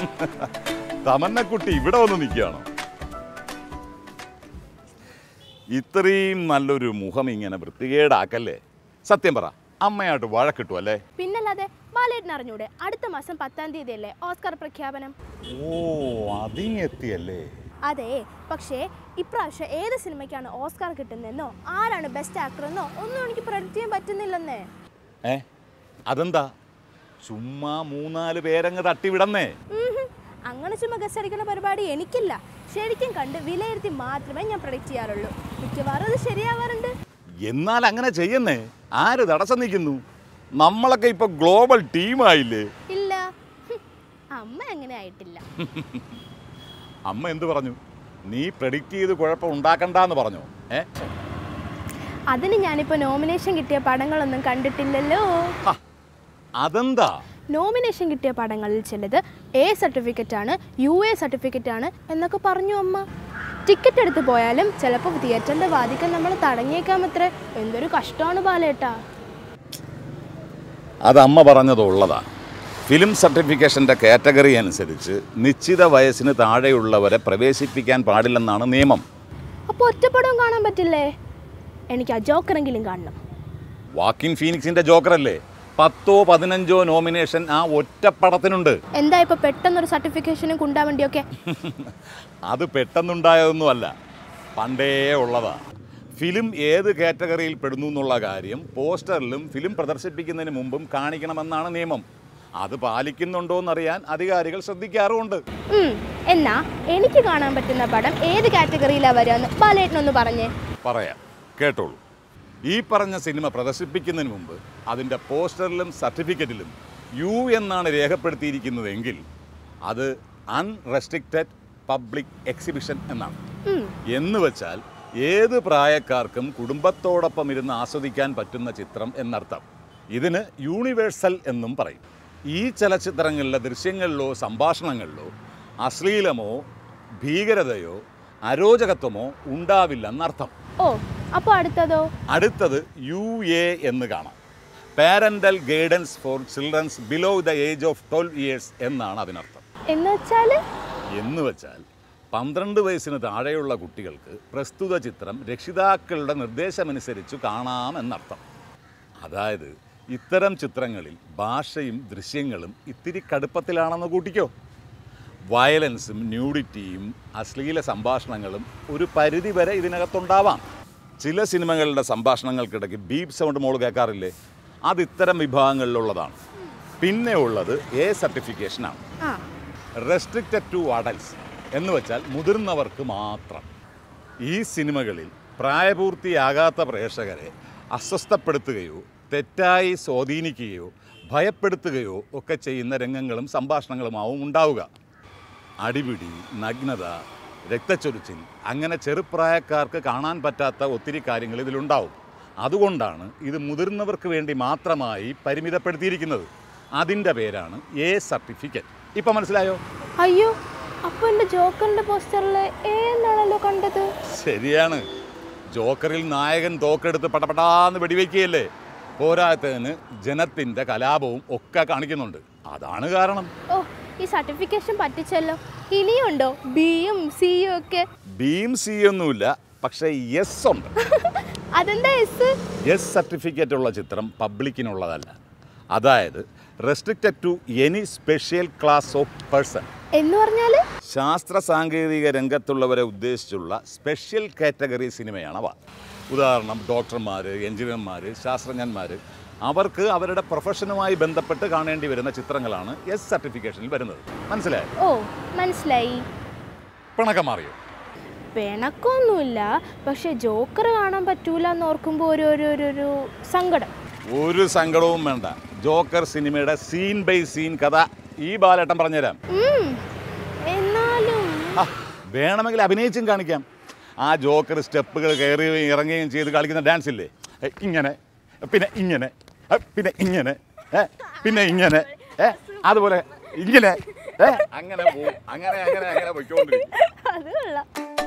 തമന്നക്കുട്ടി ഇവിടെ വന്ന് നിൽക്കുകയാണോ ഇത്രയും നല്ലൊരു മുഖം ഇങ്ങനെ വൃത്തികേടാക്കല്ലേ സത്യം പറ അമ്മയായിട്ട് വഴക്കിട്ടു അല്ലേ പിന്നല്ലാതെ ബാലേട്ടൻ അറിഞ്ഞൂടെ അടുത്ത മാസം പത്താം തീയതി അല്ലേ ഓസ്കാർ പ്രഖ്യാപനം ഓ അതിങ്ങെത്തിയല്ലേ അതെ പക്ഷേ ഇപ്രാവശ്യം ഏത് സിനിമയ്ക്കാണ് ഓസ്കാർ കിട്ടുന്നതെന്നോ ആരാണ് ബെസ്റ്റ് ആക്ടർ എന്നോ ഒന്നും എനിക്ക് പ്രൊഡിക്റ്റ് ചെയ്യാൻ പറ്റുന്നില്ലെന്നേ ഏ അതെന്താ ചുമ്മാ മൂന്നാല് പേരങ്ങ് തട്ടിവിടന്നേ ഉംഹും. അങ്ങനെ ചുമ്മാ ഗസ് അടിക്കുന്ന പരിപാടി എനിക്കില്ല ശരിക്കും കണ്ട് വിലയിരുത്തി മാത്രമേ ഞാൻ പ്രൊഡിക്റ്റ് ചെയ്യാറുള്ളൂ മിക്കവാറും അത് ശരിയാവാറുണ്ട് എന്നാൽ അങ്ങനെ ചെയ്യുന്നേ ആര് തടസ്സം നിൽക്കുന്നു നമ്മളൊക്കെ ഇപ്പൊ ഗ്ലോബൽ ടീമായില്ലേ ഇല്ല ഹും. അമ്മ അങ്ങനെ ആയിട്ടില്ല അമ്മ എന്തു പറഞ്ഞു നീ പ്രഡിക്റ്റ് ചെയ്ത് കുഴപ്പം ഉണ്ടാക്കണ്ടെന്ന് പറഞ്ഞോ ഏ അതിന് ഞാനിപ്പോൾ നോമിനേഷൻ കിട്ടിയ പടങ്ങളൊന്നും കണ്ടിട്ടില്ലല്ലോ ഹ, അതെന്താ നോമിനേഷൻ കിട്ടിയ പടങ്ങളിൽ ചിലത് എ സർട്ടിഫിക്കറ്റ് ആണ് യു എ സർട്ടിഫിക്കറ്റ് ആണ് എന്നൊക്കെ പറഞ്ഞു അമ്മ ടിക്കറ്റ് എടുത്ത് പോയാലും ചിലപ്പോൾ തിയേറ്ററിൻ്റെ വാദിക്കാൻ നമ്മൾ തടഞ്ഞേക്കാമത്രേ എന്തൊരു കഷ്ടമാണ് ബാലേട്ടാ അത് അമ്മ പറഞ്ഞതുള്ളതാ ഫിലിം സർട്ടിഫിക്കേഷൻ്റെ കാറ്റഗറി അനുസരിച്ച് നിശ്ചിത വയസ്സിന് താഴെയുള്ളവരെ പ്രവേശിപ്പിക്കാൻ പാടില്ലെന്നാണ് നിയമം അപ്പോൾ ഒറ്റപ്പടവും കാണാൻ പറ്റില്ലേ എനിക്ക് ആ ജോക്കറെങ്കിലും കാണണം വാക്കിൻ ഫീനിക്സിന്റെ ജോക്കറല്ലേ പത്തോ പതിനഞ്ചോ നോമിനേഷൻ ആ ഒറ്റപ്പടത്തിനുണ്ട് എന്താ ഇപ്പോൾ പെട്ടെന്നൊരു സർട്ടിഫിക്കേഷനും കുണ്ടാവണ്ടിയൊക്കെ അത് പെട്ടെന്നുണ്ടായതൊന്നുമല്ല പണ്ടേ ഉള്ളതാ ഫിലിം ഏത് കാറ്റഗറിയിൽ പെടുന്നു എന്നുള്ള കാര്യം പോസ്റ്ററിലും ഫിലിം പ്രദർശിപ്പിക്കുന്നതിന് മുമ്പും കാണിക്കണമെന്നാണ് നിയമം അത് പാലിക്കുന്നുണ്ടോ എന്നറിയാൻ അധികാരികൾ ശ്രദ്ധിക്കാറുമുണ്ട് ഉം, എന്നാ എനിക്ക് കാണാൻ പറ്റുന്ന പടം ഏത് കാറ്റഗറിയിലാണ് വരിക എന്ന് ബാലേട്ടനൊന്ന് പറഞ്ഞേ പറയാം കേട്ടോളൂ ഈ പറഞ്ഞ സിനിമ പ്രദർശിപ്പിക്കുന്നതിന് മുമ്പ് അതിൻ്റെ പോസ്റ്ററിലും സർട്ടിഫിക്കറ്റിലും യു എന്നാണ് രേഖപ്പെടുത്തിയിരിക്കുന്നതെങ്കിൽ അത് അൺറെസ്ട്രിക്റ്റഡ് പബ്ലിക് എക്സിബിഷൻ എന്നാണ് ഉം, എന്ന് വെച്ചാൽ ഏത് പ്രായക്കാർക്കും കുടുംബത്തോടൊപ്പം ഇരുന്ന് ആസ്വദിക്കാൻ പറ്റുന്ന ചിത്രം എന്നർത്ഥം ഇതിന് യൂണിവേഴ്സൽ എന്നും പറയും ഈ ചലച്ചിത്രങ്ങളിലെ ദൃശ്യങ്ങളിലോ സംഭാഷണങ്ങളിലോ അശ്ലീലമോ ഭീകരതയോ അരോചകത്വമോ ഉണ്ടാവില്ലെന്നർത്ഥം ഓ അപ്പോൾ അടുത്തതോ അടുത്തത് യു എ എന്ന് കാണാം parental guidance for childrens below the age of twelve years എന്നാണ് അതിനർത്ഥം എന്ന് വെച്ചാൽ എന്ന് വെച്ചാൽ പന്ത്രണ്ട് വയസ്സിന് താഴെയുള്ള കുട്ടികൾക്ക് പ്രസ്തുത ചിത്രം രക്ഷിതാക്കളുടെ നിർദ്ദേശമനുസരിച്ച് കാണാം എന്നർത്ഥം അതായത് ഇത്തരം ചിത്രങ്ങളിൽ ഭാഷയും ദൃശ്യങ്ങളും ഇത്തിരി കടുപ്പത്തിലാണെന്ന് കൂട്ടിക്കോ വയലൻസും ന്യൂഡിറ്റിയും അശ്ലീല സംഭാഷണങ്ങളും ഒരു പരിധി വരെ ഇതിനകത്തുണ്ടാവാം ചില സിനിമകളുടെ സംഭാഷണങ്ങൾക്കിടയ്ക്ക് ബീപ് സൗണ്ട് മോൾ കേൾക്കാറില്ലേ അത് ഇത്തരം വിഭാഗങ്ങളിലുള്ളതാണ് പിന്നെ ഉള്ളത് എ സർട്ടിഫിക്കേഷനാണ് ആ റെസ്ട്രിക്റ്റഡ് ടു അഡൽസ് എന്ന് വെച്ചാൽ മുതിർന്നവർക്ക് മാത്രം ഈ സിനിമകളിൽ പ്രായപൂർത്തിയാകാത്ത പ്രേക്ഷകരെ അസ്വസ്ഥപ്പെടുത്തുകയോ തെറ്റായി സ്വാധീനിക്കുകയോ ഭയപ്പെടുത്തുകയോ ഒക്കെ ചെയ്യുന്ന രംഗങ്ങളും സംഭാഷണങ്ങളുമാവും ഉണ്ടാവുക അടിപിടി നഗ്നത രക്തച്ചൊരിച്ചിൽ അങ്ങനെ ചെറുപ്രായക്കാർക്ക് കാണാൻ പറ്റാത്ത ഒത്തിരി കാര്യങ്ങൾ ഇതിലുണ്ടാവും അതുകൊണ്ടാണ് ഇത് മുതിർന്നവർക്ക് വേണ്ടി മാത്രമായി പരിമിതപ്പെടുത്തിയിരിക്കുന്നത് അതിൻ്റെ പേരാണ് എ സർട്ടിഫിക്കറ്റ് ഇപ്പം മനസ്സിലായോ അയ്യോ അപ്പോൾ എൻ്റെ ജോക്കറിൻ്റെ പോസ്റ്ററിൽ ഏ എന്നാണല്ലോ കണ്ടത് ശരിയാണ് ജോക്കറിൽ നായകൻ തോക്കെടുത്ത് പടപടാന്ന് വെടിവെക്കുകയല്ലേ പോരാത്തതിന് ജനത്തിൻ്റെ കലാപവും ഒക്കെ കാണിക്കുന്നുണ്ട് അതാണ് കാരണം ഓ ഈ സർട്ടിഫിക്കേഷൻ പറ്റിച്ചല്ലോ ഇനിയുണ്ടോ ബിയും സിയും ഒക്കെ ബീം സി ഒന്നുമില്ല പക്ഷേ യെസ് ഉണ്ട് അതെന്താ എസ് യെസ് സർട്ടിഫിക്കറ്റ് ഉള്ള ചിത്രം പബ്ലിക്കിനുള്ളതല്ല അതായത് restricted to any special class of person എന്ന് പറഞ്ഞാൽ ശാസ്ത്ര സാങ്കേതിക രംഗത്തുള്ളവരെ ഉദ്ദേശിച്ചുള്ള സ്പെഷ്യൽ കാറ്റഗറി സിനിമയാണവ ഉദാഹരണം ഡോക്ടർമാർ എഞ്ചിനീയർമാർ ശാസ്ത്രജ്ഞന്മാർ അവർക്ക് അവരുടെ പ്രൊഫഷനുമായി ബന്ധപ്പെട്ട് കാണേണ്ടി വരുന്ന ചിത്രങ്ങളാണ് എസ് സർട്ടിഫിക്കേഷനിൽ വരുന്നത് മനസ്സിലായോ ഓ മനസ്സിലായി പിണക്കം മാറിയോ പിണക്കൊന്നുമില്ല പക്ഷെ ജോക്കർ കാണാൻ പറ്റൂല എന്ന് ഓർക്കുമ്പോൾ ഒരു ഒരു ഒരു ഒരു സങ്കടം ഒരു സങ്കടവും വേണ്ട ജോക്കർ സിനിമയുടെ സീൻ ബൈ സീൻ കഥ ഈ ബാലേട്ടൻ പറഞ്ഞുതരാം ഉം, എന്നാലും ആ, വേണമെങ്കിൽ അഭിനയിച്ചും കാണിക്കാം ആ ജോക്കർ സ്റ്റെപ്പുകൾ കയറുകയും ഇറങ്ങുകയും ചെയ്ത് കളിക്കുന്ന ഡാൻസ് ഇല്ലേ ഏ, ഇങ്ങനെ പിന്നെ ഇങ്ങനെ ഏ, പിന്നെ ഇങ്ങനെ ഏ, പിന്നെ ഇങ്ങനെ ഏ, അതുപോലെ ഇങ്ങനെ ഏ, അങ്ങനെ പോവും അങ്ങനെ അങ്ങനെ അങ്ങനെ പോയിക്കൊണ്ടിരിക്കും അത് കൊള്ളാം